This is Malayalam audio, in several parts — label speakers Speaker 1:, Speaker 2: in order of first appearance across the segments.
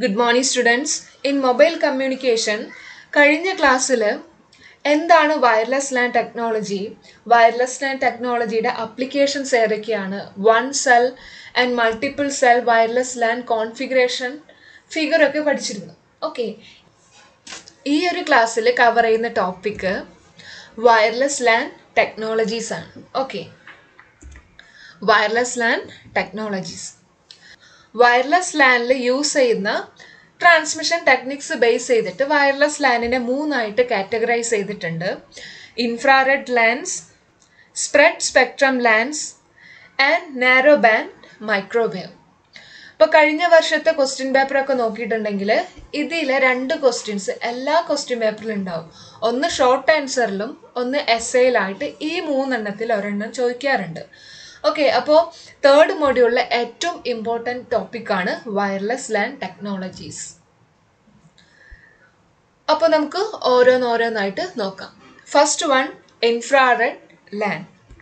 Speaker 1: Good morning students in mobile communication കഴിഞ്ഞ ക്ലാസ്സിൽ എന്താണ് wireless LAN technology wireless LAN ടെക്നോളജിയുടെ അപ്ലിക്കേഷൻസ് ഏതൊക്കെയാണ് one cell and multiple cell wireless LAN configuration figure ഒക്കെ പഠിച്ചിരുന്നു ഓക്കെ ഈ ഒരു ക്ലാസ്സിൽ കവർ ചെയ്യുന്ന ടോപ്പിക്ക് വയർലെസ് ലാൻ ടെക്നോളജീസ് ആണ് okay wireless LAN technologies wireless ലാനിൽ യൂസ് ചെയ്യുന്ന ട്രാൻസ്മിഷൻ ടെക്നിക്സ് ബേസ് ചെയ്തിട്ട് വയർലെസ് ലാനിനെ മൂന്നായിട്ട് കാറ്റഗറൈസ് ചെയ്തിട്ടുണ്ട് infrared LANs spread spectrum LANs and narrow band microwave ഇപ്പോൾ കഴിഞ്ഞ വർഷത്തെ ക്വസ്റ്റ്യൻ പേപ്പറൊക്കെ നോക്കിയിട്ടുണ്ടെങ്കിൽ ഇതിലെ രണ്ട് ക്വസ്റ്റ്യൻസ് എല്ലാ ക്വസ്റ്റ്യൻ പേപ്പറിലും ഉണ്ടാവും ഒന്ന് ഷോർട്ട് ആൻസറിലും ഒന്ന് എസ്സേയിലായിട്ട് ഈ മൂന്നെണ്ണത്തിൽ ഒരെണ്ണം ചോദിക്കാറുണ്ട് ഓക്കെ അപ്പോൾ തേർഡ് മൊഡ്യൂളിലെ ഏറ്റവും ഇമ്പോർട്ടൻറ്റ് ടോപ്പിക്കാണ് വയർലെസ് ലാൻ ടെക്നോളജീസ് അപ്പോൾ നമുക്ക് ഓരോന്നോരോന്നായിട്ട് നോക്കാം ഫസ്റ്റ് വൺ ഇൻഫ്രാറെഡ് ലാൻ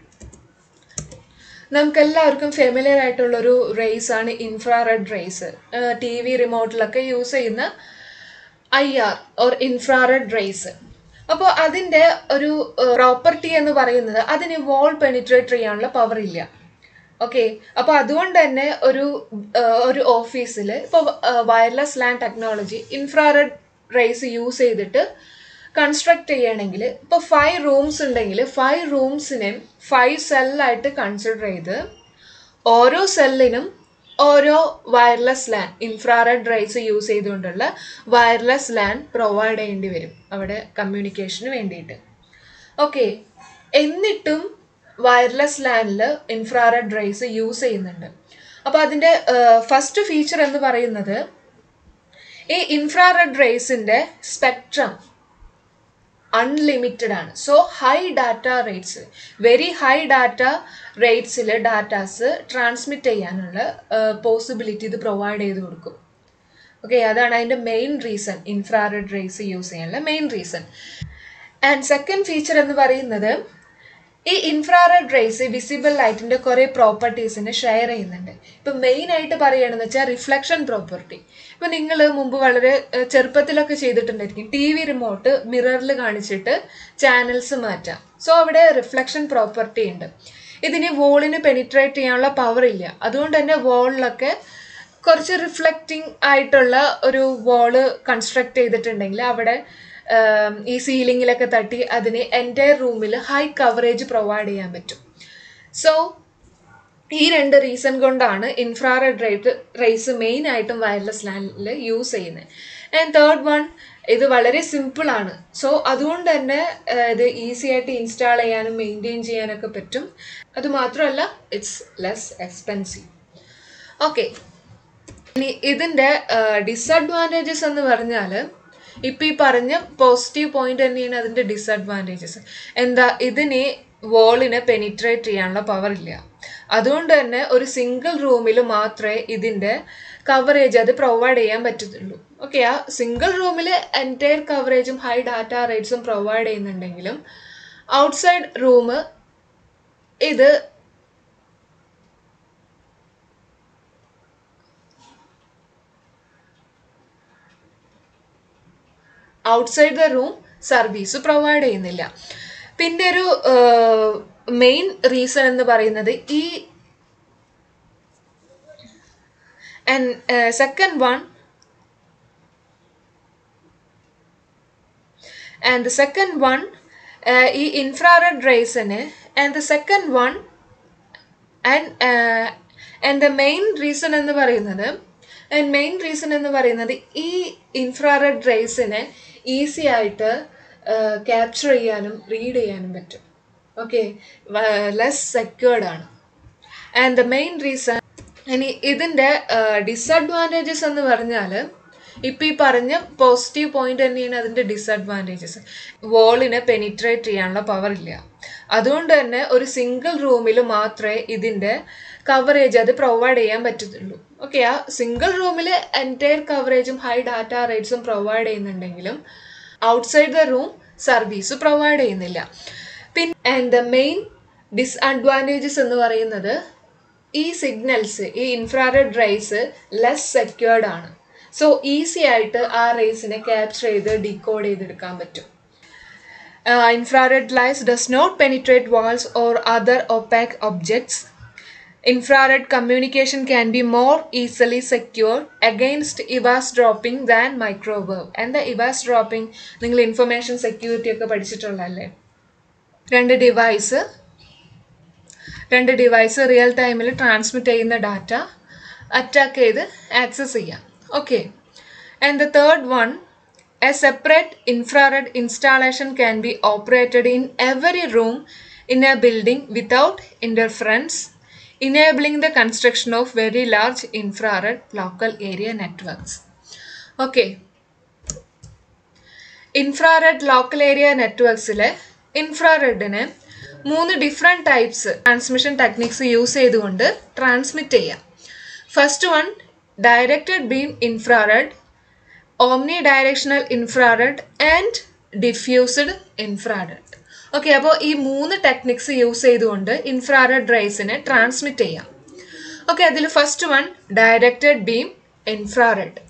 Speaker 1: നമുക്ക് എല്ലാവർക്കും ഫെമിലിയർ ആയിട്ടുള്ളൊരു റേസ് ആണ് ഇൻഫ്രാറെഡ് റേസ് ടി വി റിമോട്ടിലൊക്കെ യൂസ് ചെയ്യുന്ന I R or infrared rays അപ്പോൾ അതിൻ്റെ ഒരു പ്രോപ്പർട്ടി എന്ന് പറയുന്നത് അതിന് വോൾ പെനിട്രേറ്റ് ചെയ്യാനുള്ള പവർ ഇല്ല ഓക്കെ അപ്പോൾ അതുകൊണ്ട് തന്നെ ഒരു ഒരു ഓഫീസിൽ ഇപ്പോൾ wireless LAN technology infrared rays use ചെയ്തിട്ട് കൺസ്ട്രക്ട് ചെയ്യണമെങ്കിൽ ഇപ്പോൾ ഫൈവ് റൂംസ് ഉണ്ടെങ്കിൽ ഫൈവ് റൂംസിനെയും ഫൈവ് സെല്ലായിട്ട് കൺസിഡർ ചെയ്ത് ഓരോ സെല്ലിനും ഓരോ wireless LAN infrared rays use ചെയ്തുകൊണ്ടുള്ള വയർലെസ് ലാൻ പ്രൊവൈഡ് ചെയ്യേണ്ടി വരും അവിടെ കമ്മ്യൂണിക്കേഷന് വേണ്ടിയിട്ട് ഓക്കെ എന്നിട്ടും വയർലെസ് ലാനിൽ ഇൻഫ്രാറെഡ് റൈസ് യൂസ് ചെയ്യുന്നുണ്ട് അപ്പോൾ അതിൻ്റെ ഫസ്റ്റ് ഫീച്ചർ എന്ന് പറയുന്നത് ഈ ഇൻഫ്രാറെഡ് റേസിൻ്റെ സ്പെക്ട്രം അൺലിമിറ്റഡ് ആണ് so high data rates very high data റേറ്റ്സിൽ ഡാറ്റാസ് ട്രാൻസ്മിറ്റ് ചെയ്യാനുള്ള പോസിബിലിറ്റി ഇത് പ്രൊവൈഡ് ചെയ്ത് കൊടുക്കും ഓക്കെ അതാണ് അതിൻ്റെ main reason infrared rays use ചെയ്യാനുള്ള main reason and second feature എന്ന് പറയുന്നത് ഈ ഇൻഫ്രാറെഡ് റേസ് വിസിബിൾ ലൈറ്റിൻ്റെ കുറേ പ്രോപ്പർട്ടീസിനെ ഷെയർ ചെയ്യുന്നുണ്ട് ഇപ്പം മെയിൻ ആയിട്ട് പറയുകയാണെന്ന് വെച്ചാൽ റിഫ്ലക്ഷൻ പ്രോപ്പർട്ടി ഇപ്പം നിങ്ങൾ മുമ്പ് വളരെ ചെറുപ്പത്തിലൊക്കെ ചെയ്തിട്ടുണ്ടായിരിക്കും ടി വി റിമോട്ട് മിററിൽ കാണിച്ചിട്ട് ചാനൽസ് മാറ്റാം സോ അവിടെ റിഫ്ലക്ഷൻ പ്രോപ്പർട്ടി ഉണ്ട് ഇതിന് വോളിന് പെനിട്രേറ്റ് ചെയ്യാനുള്ള പവർ ഇല്ല അതുകൊണ്ട് തന്നെ വോളിലൊക്കെ കുറച്ച് റിഫ്ലക്റ്റിംഗ് ആയിട്ടുള്ള ഒരു വോള് കൺസ്ട്രക്ട് ചെയ്തിട്ടുണ്ടെങ്കിൽ അവിടെ ഈ സീലിങ്ങിലൊക്കെ തട്ടി അതിന് എൻറ്റയർ റൂമിൽ ഹൈ കവറേജ് പ്രൊവൈഡ് ചെയ്യാൻ പറ്റും സോ ഈ രണ്ട് റീസൺ കൊണ്ടാണ് ഇൻഫ്രാറെഡ് റേറ്റ് റേസ് മെയിൻ ആയിട്ടും വയർലെസ് ലാൻഡിൽ യൂസ് ചെയ്യുന്നത് ആൻഡ് തേർഡ് വൺ ഇത് വളരെ സിമ്പിളാണ് സോ അതുകൊണ്ട് തന്നെ ഇത് ഈസി ആയിട്ട് ഇൻസ്റ്റാൾ ചെയ്യാനും മെയിൻറ്റെയിൻ ചെയ്യാനൊക്കെ പറ്റും അതുമാത്രമല്ല ഇറ്റ്സ് ലെസ് എക്സ്പെൻസീവ് ഓക്കെ ഇനി ഇതിൻ്റെ ഡിസഡ്വാൻറ്റേജസ് എന്ന് പറഞ്ഞാൽ ഇപ്പം ഈ പറഞ്ഞ പോസിറ്റീവ് പോയിന്റ് തന്നെയാണ് അതിൻ്റെ ഡിസഡ്വാൻറ്റേജസ് എന്താ ഇതിന് വോളിനെ പെനിട്രേറ്റ് ചെയ്യാനുള്ള പവർ ഇല്ല അതുകൊണ്ട് തന്നെ ഒരു സിംഗിൾ റൂമിൽ മാത്രമേ ഇതിൻ്റെ കവറേജ് അത് പ്രൊവൈഡ് ചെയ്യാൻ പറ്റത്തുള്ളൂ ഓക്കെ ആ സിംഗിൾ റൂമിൽ എൻറ്റയർ കവറേജും ഹൈ ഡാറ്റ റേറ്റ്സും പ്രൊവൈഡ് ചെയ്യുന്നുണ്ടെങ്കിലും ഔട്ട്സൈഡ് റൂം ഇത് outside the room service provide ചെയ്യുന്നില്ല പിന്നെ ഒരു മെയിൻ റീസൺ എന്ന് പറയുന്നത് ഈ second one and the second one ഈ ഇൻഫ്രാറെഡ് റേസിന് and the second one and and the main reason എന്ന് പറയുന്നത് ആൻഡ് മെയിൻ റീസൺ എന്ന് പറയുന്നത് ഈ ഇൻഫ്രാറെഡ് റേസിനെ ഈസി ആയിട്ട് ക്യാപ്ചർ ചെയ്യാനും റീഡ് ചെയ്യാനും പറ്റും ഓക്കെ ലെസ് സെക്യൂർഡ് ആണ് ആൻഡ് ദ മെയിൻ റീസൺ ഇനി ഇതിൻ്റെ ഡിസഡ്വാൻറ്റേജസ് എന്ന് പറഞ്ഞാൽ ഇപ്പം ഈ പറഞ്ഞ പോസിറ്റീവ് പോയിന്റ് തന്നെയാണ് അതിൻ്റെ ഡിസഡ്വാൻറ്റേജസ് വോളിനെ പെനിട്രേറ്റ് ചെയ്യാനുള്ള പവർ ഇല്ല അതുകൊണ്ട് തന്നെ ഒരു സിംഗിൾ റൂമിൽ മാത്രമേ ഇതിൻ്റെ കവറേജ് അത് പ്രൊവൈഡ് ചെയ്യാൻ പറ്റത്തുള്ളൂ ഓക്കെ ആ സിംഗിൾ റൂമിൽ എൻറ്റയർ കവറേജും ഹൈ ഡാറ്റ റേറ്റ്സും പ്രൊവൈഡ് ചെയ്യുന്നുണ്ടെങ്കിലും outside the room service provide ചെയ്യുന്നില്ല പിന്നെ ആൻഡ് ദ മെയിൻ ഡിസ്അഡ്വാൻറ്റേജസ് എന്ന് പറയുന്നത് ഈ സിഗ്നൽസ് ഈ ഇൻഫ്രാറെഡ് റൈസ് ലെസ് സെക്യൂർഡ് ആണ് സോ ഈസി ആയിട്ട് ആ റേസിനെ ക്യാപ്ചർ ചെയ്ത് ഡീകോഡ് ചെയ്തെടുക്കാൻ പറ്റും infrared rays does not penetrate walls or other opaque objects Infrared communication can be more easily secured against eavesdropping than microwave. എന്താ eavesdropping നിങ്ങൾ ഇൻഫർമേഷൻ സെക്യൂരിറ്റി ഒക്കെ പഠിച്ചിട്ടുള്ളതല്ലേ രണ്ട് ഡിവൈസ് രണ്ട് ഡിവൈസ് റിയൽ ടൈമിൽ ട്രാൻസ്മിറ്റ് ചെയ്യുന്ന ഡാറ്റ അറ്റാക്ക് ചെയ്ത് ആക്സസ് ചെയ്യാം okay and the third one a separate infrared installation can be operated in every room in a building without interference enabling the construction of very large infrared local area networks. Okay. Infrared local area നെറ്റ്വർക്സിലെ ഇൻഫ്രാറെഡിന് മൂന്ന് different types transmission techniques use ചെയ്തുകൊണ്ട് ട്രാൻസ്മിറ്റ് ചെയ്യാം first one directed beam infrared omnidirectional infrared and diffused infrared okay അപ്പോൾ ഈ മൂന്ന് ടെക്നിക്സ് യൂസ് ചെയ്തുകൊണ്ട് ഇൻഫ്രാറെഡ് റേസിനെ ട്രാൻസ്മിറ്റ് ചെയ്യാം ഓക്കെ അതിൽ first one directed beam infrared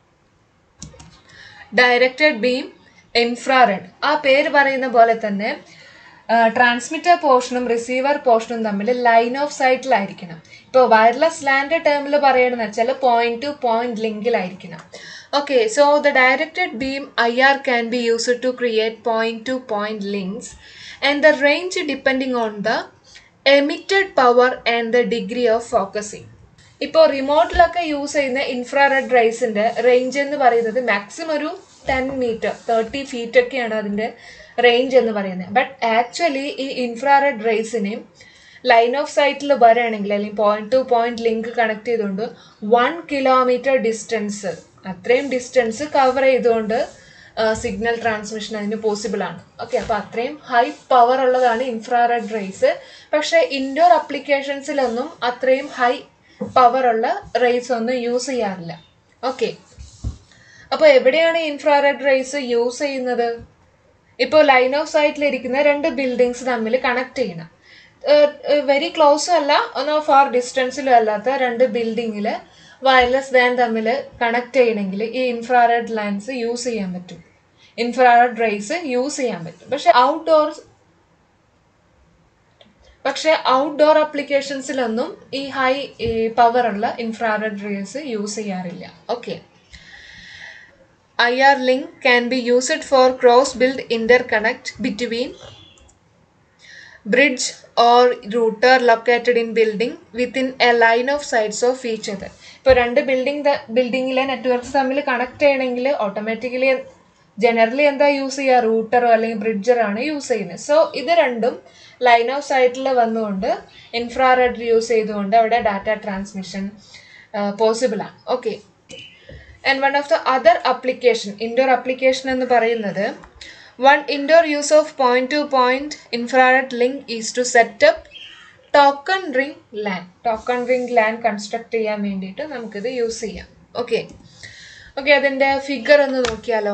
Speaker 1: directed beam infrared ആ പേര് പറയുന്ന പോലെ തന്നെ ട്രാൻസ്മിറ്റർ പോർഷനും റിസീവർ പോർഷനും തമ്മിൽ ലൈൻ ഓഫ് സൈറ്റിലായിരിക്കണം ഇപ്പോൾ വയർലെസ് ലാൻഡ് ടേമിൽ പറയണമെന്ന് വെച്ചാൽ പോയിന്റ് ടു പോയിന്റ് ലിങ്കിലായിരിക്കണം Okay, so the directed beam IR can be used to create point to point links and the range depending on the emitted power and the degree of focusing. ഇപ്പോൾ റിമോട്ടിലൊക്കെ യൂസ് ചെയ്യുന്ന ഇൻഫ്രാറെഡ് റൈസിൻ്റെ റേഞ്ച് എന്ന് പറയുന്നത് മാക്സിമം ഒരു ടെൻ മീറ്റർ തേർട്ടി ഫീറ്റ് ഒക്കെയാണ് അതിൻ്റെ റേഞ്ച് എന്ന് പറയുന്നത് ബട്ട് ആക്ച്വലി ഈ ഇൻഫ്രാറെഡ് റേസിനെ ലൈൻ ഓഫ് സൈറ്റിൽ വരികയാണെങ്കിൽ അല്ലെങ്കിൽ point to point link connect ചെയ്തുകൊണ്ട് വൺ കിലോമീറ്റർ ഡിസ്റ്റൻസ് അത്രയും ഡിസ്റ്റൻസ് കവർ ചെയ്തുകൊണ്ട് സിഗ്നൽ ട്രാൻസ്മിഷൻ അതിന് പോസിബിൾ ആണ് ഓക്കെ അപ്പോൾ അത്രയും ഹൈ പവർ ഉള്ളതാണ് ഇൻഫ്രാറെഡ് റേസ് പക്ഷേ ഇൻഡോർ അപ്ലിക്കേഷൻസിലൊന്നും അത്രയും ഹൈ പവർ ഉള്ള റേസ് ഒന്നും യൂസ് ചെയ്യാറില്ല ഓക്കെ അപ്പോൾ എവിടെയാണ് ഇൻഫ്രാറെഡ് റേസ് യൂസ് ചെയ്യുന്നത് ഇപ്പോൾ ലൈൻ ഓഫ് സൈറ്റിലിരിക്കുന്ന രണ്ട് ബിൽഡിങ്സ് തമ്മിൽ കണക്ട് ചെയ്യണം വെരി ക്ലോസും അല്ല ഒന്നോ ഫാർ ഡിസ്റ്റൻസിലും അല്ലാത്ത രണ്ട് ബിൽഡിങ്ങിൽ വയർലെസ് വാൻ തമ്മിൽ കണക്ട് ചെയ്യണമെങ്കിൽ ഈ ഇൻഫ്രാറെഡ് ലൈൻസ് യൂസ് ചെയ്യാൻ പറ്റും ഇൻഫ്രാറെഡ് റേസ് യൂസ് ചെയ്യാൻ പറ്റും പക്ഷെ ഔട്ട്ഡോർ പക്ഷെ ഔട്ട്ഡോർ അപ്ലിക്കേഷൻസിലൊന്നും ഈ ഹൈ പവർ ഉള്ള ഇൻഫ്രാറെഡ് റേസ് യൂസ് ചെയ്യാറില്ല okay I R link can be used for cross build interconnect between bridge or router located in building within a line of sights of each other ഇപ്പോൾ രണ്ട് ബിൽഡിംഗ് ബിൽഡിങ്ങിലെ നെറ്റ്വർക്ക്സ് തമ്മിൽ കണക്ട് ചെയ്യണമെങ്കിൽ ഓട്ടോമാറ്റിക്കലി ജനറലി എന്താ യൂസ് ചെയ്യുക റൂട്ടറോ അല്ലെങ്കിൽ ബ്രിഡ്ജറാണ് യൂസ് ചെയ്യുന്നത് സോ ഇത് രണ്ടും ലൈൻ ഓഫ് സൈറ്റിൽ വന്നുകൊണ്ട് ഇൻഫ്രാറെഡ് യൂസ് ചെയ്തുകൊണ്ട് അവിടെ ഡാറ്റ ട്രാൻസ്മിഷൻ പോസിബിൾ ആണ് okay and one of the other application indoor application എന്ന് പറയുന്നത് One indoor use of point to point infrared link is to set up token ring LAN token ring LAN construct ചെയ്യാൻ വേണ്ടിയിട്ട് നമുക്കിത് യൂസ് ചെയ്യാം ഓക്കെ ഓക്കെ അതിൻ്റെ ഫിഗർ ഒന്ന് നോക്കിയാലോ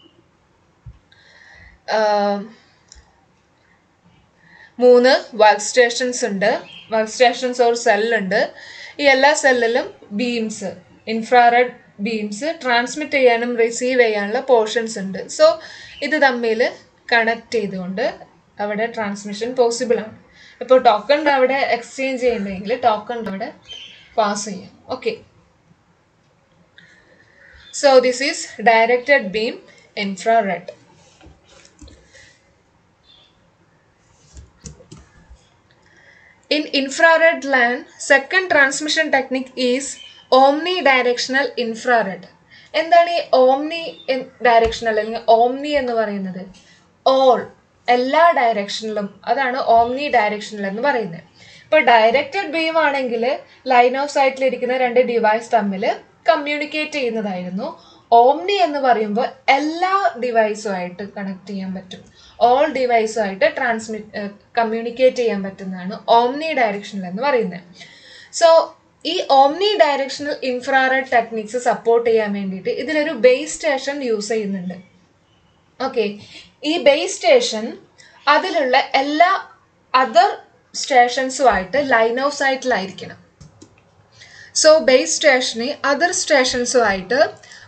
Speaker 1: മൂന്ന് വർക്ക് സ്റ്റേഷൻസ് ഉണ്ട് വർക്ക് സ്റ്റേഷൻസ് ഒരു സെല്ലുണ്ട് ഈ എല്ലാ സെല്ലിലും ബീംസ് ഇൻഫ്രാറെഡ് ബീംസ് ട്രാൻസ്മിറ്റ് ചെയ്യാനും റിസീവ് ചെയ്യാനുള്ള പോർഷൻസ് ഉണ്ട് സോ ഇത് തമ്മിൽ കണക്ട് ചെയ്തുകൊണ്ട് അവിടെ ട്രാൻസ്മിഷൻ പോസിബിൾ ആണ് ഇപ്പോൾ ടോക്കൺ അവിടെ എക്സ്ചേഞ്ച് ചെയ്യണമെങ്കിൽ ടോക്കൺ അവിടെ പാസ് ചെയ്യാം okay so this is directed beam infrared In infrared LAN, second transmission technique is omnidirectional infrared. എന്താണ് ഈ ഓംനി ഡയറക്ഷണൽ അല്ലെങ്കിൽ ഓംനി എന്ന് പറയുന്നത് ഓൾ എല്ലാ ഡയറക്ഷനിലും അതാണ് ഓംനി ഡയറക്ഷണൽ എന്ന് പറയുന്നത് ഇപ്പോൾ ഡയറക്റ്റഡ് ബീം ആണെങ്കിൽ ലൈൻ ഓഫ് സൈറ്റിലിരിക്കുന്ന രണ്ട് ഡിവൈസ് തമ്മിൽ കമ്മ്യൂണിക്കേറ്റ് ചെയ്യുന്നതായിരുന്നു ഓംനി എന്ന് പറയുമ്പോൾ എല്ലാ ഡിവൈസുമായിട്ട് കണക്ട് ചെയ്യാൻ പറ്റും ഓൾ ഡിവൈസുമായിട്ട് ട്രാൻസ്മിറ്റ് കമ്മ്യൂണിക്കേറ്റ് ചെയ്യാൻ പറ്റുന്നതാണ് ഓംനി ഡയറക്ഷണൽ എന്ന് പറയുന്നത് സോ ഈ omnidirectional infrared techniques support ചെയ്യാൻ വേണ്ടിയിട്ട് ഇതിലൊരു ബേസ് സ്റ്റേഷൻ യൂസ് ചെയ്യുന്നുണ്ട് ഓക്കെ ഈ ബേസ് സ്റ്റേഷൻ അതിലുള്ള എല്ലാ അതർ സ്റ്റേഷൻസുമായിട്ട് ലൈൻ ഓഫ് സൈറ്റിലായിരിക്കണം സോ ബേസ് സ്റ്റേഷന് അതർ സ്റ്റേഷൻസുമായിട്ട്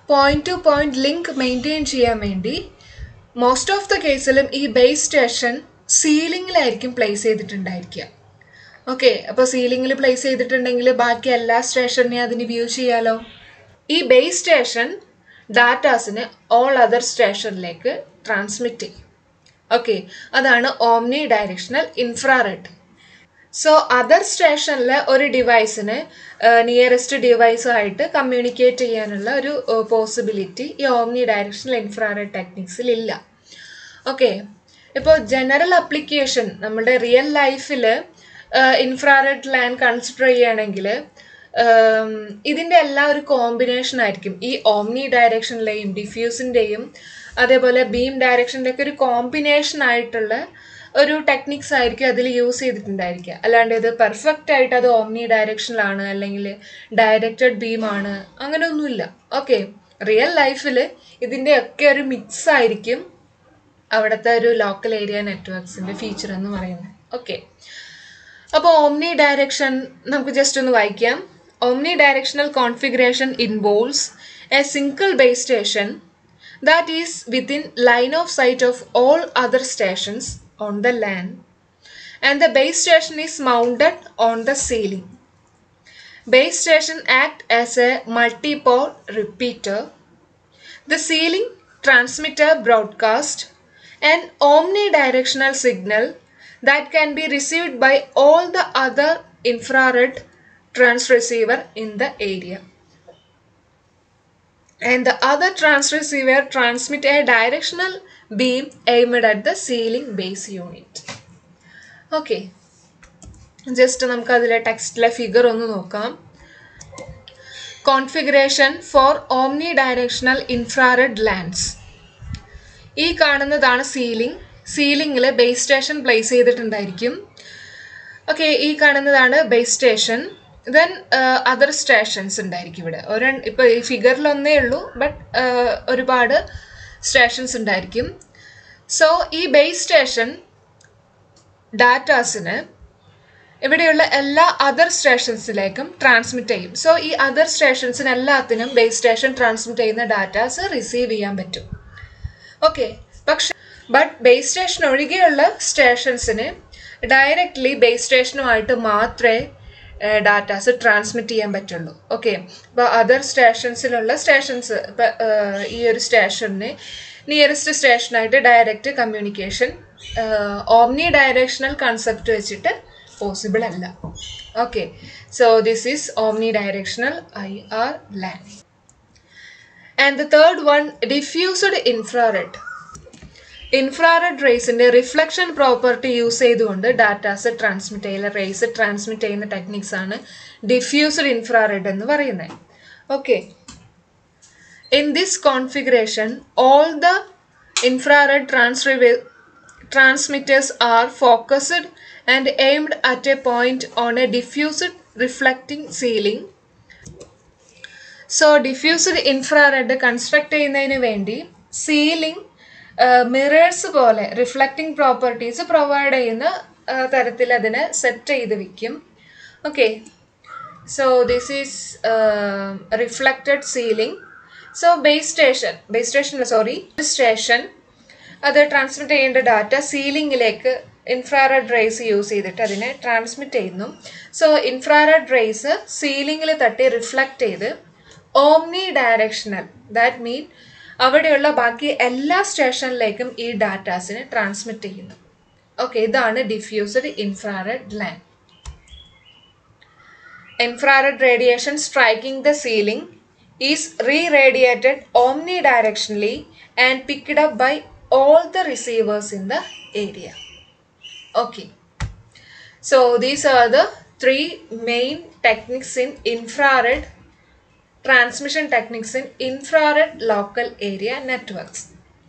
Speaker 1: point to point link maintain ചെയ്യാൻ വേണ്ടി മോസ്റ്റ് ഓഫ് ദ കേസിലും ഈ ബേസ് സ്റ്റേഷൻ സീലിങ്ങിലായിരിക്കും പ്ലേസ് ചെയ്തിട്ടുണ്ടായിരിക്കുക ഓക്കെ അപ്പോൾ സീലിങ്ങിൽ പ്ലേസ് ചെയ്തിട്ടുണ്ടെങ്കിൽ ബാക്കി എല്ലാ സ്റ്റേഷനെയും അതിന് വ്യൂ ചെയ്യാലോ ഈ ബേസ് സ്റ്റേഷൻ ഡാറ്റാസിന് ഓൾ അതർ സ്റ്റേഷനിലേക്ക് ട്രാൻസ്മിറ്റ് ചെയ്യും ഓക്കെ അതാണ് omnidirectional infrared so other സ്റ്റേഷനിൽ ഒരു ഡിവൈസിന് നിയറസ്റ്റ് ഡിവൈസുമായിട്ട് കമ്മ്യൂണിക്കേറ്റ് ചെയ്യാനുള്ള ഒരു പോസിബിലിറ്റി ഈ ഓംനി ഡയറക്ഷണൽ ഇൻഫ്രാറെഡ് ടെക്നിക്സിൽ ഇല്ല ഓക്കെ ഇപ്പോൾ ജനറൽ അപ്ലിക്കേഷൻ നമ്മുടെ റിയൽ ലൈഫിൽ ഇൻഫ്രാറെഡ് ലാൻഡ് കൺസിഡർ ചെയ്യുകയാണെങ്കിൽ ഇതിൻ്റെ എല്ലാം ഒരു കോമ്പിനേഷൻ ആയിരിക്കും ഈ ഓംനി ഡയറക്ഷനിലെയും ഡിഫ്യൂസിൻ്റെയും അതേപോലെ ബീം ഡയറക്ഷൻ്റെ ഒക്കെ ഒരു കോമ്പിനേഷൻ ആയിട്ടുള്ള ഒരു ടെക്നിക്സ് ആയിരിക്കും അതിൽ യൂസ് ചെയ്തിട്ടുണ്ടായിരിക്കുക അല്ലാണ്ട് ഇത് പെർഫെക്റ്റ് ആയിട്ട് അത് ഓംനി ഡയറക്ഷനിലാണ് അല്ലെങ്കിൽ ഡയറക്റ്റഡ് ബീമാണ് അങ്ങനെയൊന്നുമില്ല ഓക്കെ റിയൽ ലൈഫിൽ ഇതിൻ്റെ ഒക്കെ ഒരു മിക്സ് ആയിരിക്കും അവിടുത്തെ ഒരു ലോക്കൽ ഏരിയ നെറ്റ്വർക്ക്സിൻ്റെ ഫീച്ചർ എന്ന് പറയുന്നത് ഓക്കെ അപ്പോൾ ഓംനി ഡയറക്ഷൻ നമുക്ക് ജസ്റ്റ് ഒന്ന് വായിക്കാം omnidirectional configuration involves a single base station that is within line of sight of all other stations on the land and the base station is mounted on the ceiling. Base station act as a multi-port repeater. The ceiling transmitter broadcast an omnidirectional signal that can be received by all the other infrared transceiver in the area and the other transceiver transmit a directional beam aimed at the ceiling base unit. Okay just നമുക്ക് അതിലെ ടെക്സ്റ്റിലെ ഫിഗർ ഒന്ന് നോക്കാം configuration for omnidirectional infrared LANs ഈ കാണുന്നതാണ് സീലിംഗ് സീലിംഗിൽ ബേസ് സ്റ്റേഷൻ പ്ലേസ് ചെയ്തിട്ടുണ്ടായിരിക്കും ഓക്കെ ഈ കാണുന്നതാണ് base station then other stations ഉണ്ടായിരിക്കും ഇവിടെ ഒരു ഇപ്പോൾ ഈ ഫിഗറിൽ ഒന്നേ ഉള്ളൂ ബട്ട് ഒരുപാട് സ്റ്റേഷൻസ് ഉണ്ടായിരിക്കും സോ ഈ ബേസ് സ്റ്റേഷൻ ഡാറ്റാസിന് ഇവിടെയുള്ള എല്ലാ അതർ സ്റ്റേഷൻസിലേക്കും ട്രാൻസ്മിറ്റ് ചെയ്യും സോ ഈ അതർ സ്റ്റേഷൻസിന് എല്ലാത്തിനും ബേസ് സ്റ്റേഷൻ ട്രാൻസ്മിറ്റ് ചെയ്യുന്ന ഡാറ്റാസ് റിസീവ് ചെയ്യാൻ പറ്റും ഓക്കെ പക്ഷെ ബട്ട് ബേസ് സ്റ്റേഷൻ ഒഴികെയുള്ള സ്റ്റേഷൻസിന് ഡയറക്റ്റ്ലി ബേസ് സ്റ്റേഷനുമായിട്ട് മാത്രമേ ഡാറ്റാസ് ട്രാൻസ്മിറ്റ് ചെയ്യാൻ പറ്റുള്ളൂ ഓക്കെ അപ്പോൾ അതർ സ്റ്റേഷൻസിലുള്ള സ്റ്റേഷൻസ് ഇപ്പം ഈ ഒരു സ്റ്റേഷന് നിയറസ്റ്റ് സ്റ്റേഷനായിട്ട് direct communication omnidirectional concept വെച്ചിട്ട് പോസിബിൾ അല്ല okay so this is omnidirectional I R LAN and the third one diffused infrared infrared റേസിൻ്റെ റിഫ്ലക്ഷൻ പ്രോപ്പർട്ടി യൂസ് ചെയ്തുകൊണ്ട് ഡാറ്റാസ് ട്രാൻസ്മിറ്റ് ചെയ്യുന്ന റേസ് ട്രാൻസ്മിറ്റ് ചെയ്യുന്ന ടെക്നിക്സ് ആണ് ഡിഫ്യൂസ്ഡ് ഇൻഫ്രാറെഡ് എന്ന് പറയുന്നത് okay in this configuration all the infrared ട്രാൻസ്റിവേ transmitters are focused and aimed at a point on a diffused reflecting ceiling. So diffused infrared construct ചെയ്യുന്നതിന് വേണ്ടി സീലിംഗ് മിറേഴ്സ് പോലെ റിഫ്ലക്റ്റിംഗ് പ്രോപ്പർട്ടീസ് പ്രൊവൈഡ് ചെയ്യുന്ന തരത്തിൽ അതിനെ സെറ്റ് ചെയ്ത് വിൽക്കും okay so this is reflected ceiling so base station base station sorry station അത് ട്രാൻസ്മിറ്റ് ചെയ്യേണ്ട ഡാറ്റ സീലിംഗിലേക്ക് ഇൻഫ്രാറെഡ് റേസ് യൂസ് ചെയ്തിട്ട് അതിനെ ട്രാൻസ്മിറ്റ് ചെയ്യുന്നു സോ ഇൻഫ്രാറെഡ് റേസ് സീലിംഗിൽ തട്ടി റിഫ്ലക്റ്റ് ചെയ്ത് ഓംനി ഡയറക്ഷണൽ ദാറ്റ് മീൻ അവിടെയുള്ള ബാക്കി എല്ലാ സ്റ്റേഷനിലേക്കും ഈ ഡാറ്റാസിനെ ട്രാൻസ്മിറ്റ് ചെയ്യുന്നു ഓക്കെ ഇതാണ് diffused infrared LAN infrared radiation striking the ceiling is reradiated omnidirectionally and picked up by all the receivers in the area. Okay. So these are the three main techniques in infrared transmission techniques in infrared local area networks.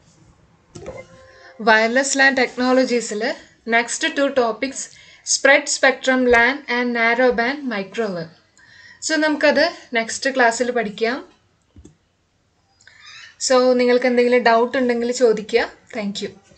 Speaker 1: Wireless LAN ടെക്നോളജീസിൽ next to topics spread spectrum LAN and narrow band microwave so നമുക്കത് നെക്സ്റ്റ് ക്ലാസ്സിൽ പഠിക്കാം സോ നിങ്ങൾക്ക് എന്തെങ്കിലും ഡൗട്ട് ഉണ്ടെങ്കിൽ ചോദിക്കുക താങ്ക് യു